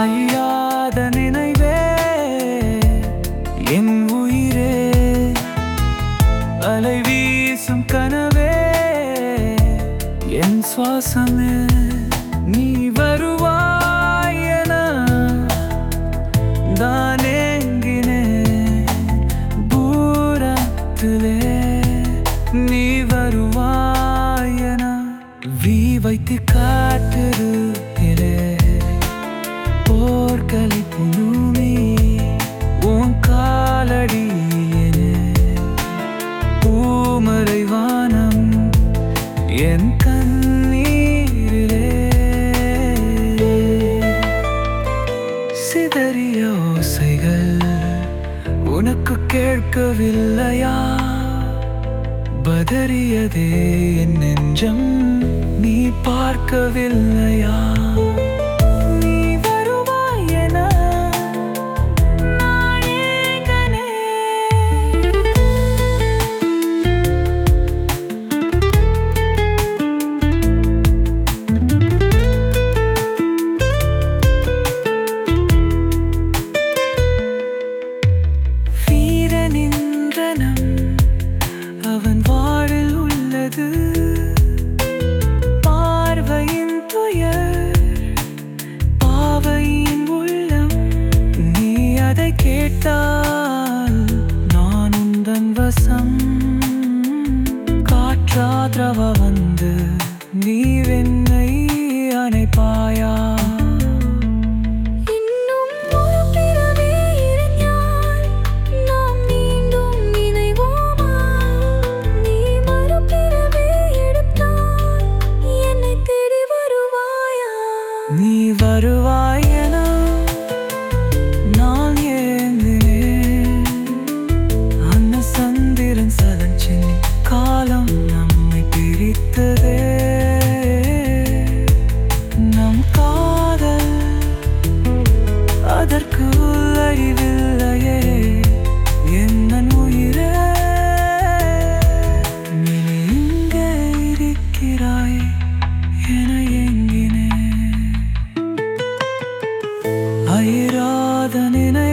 அழியாத நினைவே என் உயிரே அலை வீசும் கனவே என் சுவாசமே நீ வருவாய் என நான் ஏங்கினேன் தூரத்திலே நீ வருவாய் என வீ வைத்து காத்திருக்கிறேன் போர்க்களை புனுமி உன் காலடியிலே பூமரை வானம் என் கண்ணீரிலே சிதறிய ஓசைகள் உனக்கு கேட்கவில்லையா பதறியதே என் நெஞ்சம் நீ பார்க்கவில்லையா நீ வருவாய் என நான் ஏங்கினேன். வீரனின்றனம் அவன் வாழில் உள்ளது பார்வையின் துயர் பாவையின் உள்ளம் நீ அதை கேட்டால் நான் உந்தன் வசம் காற்றாதவ வந்து நீ வெண்ணை அணைப்பாயா இன்னும் ஒரு பிறவி இருந்தால் நாம் மீண்டும் இணைவோமா நீ மறுபிறவி எடுத்தால் என்னை தேடி வருவாயா நீ வருவாய் என நான் ஏங்கினேன் அன்ன சந்திரன் சதஞ்சின் காலம் நம்மை பிரித்ததே நம் காதல் அதற்கு அறிவில்லையே என்ன உயிரே நீ இங்கே இருக்கிறாய் என எங்கினேன் அயராத நினை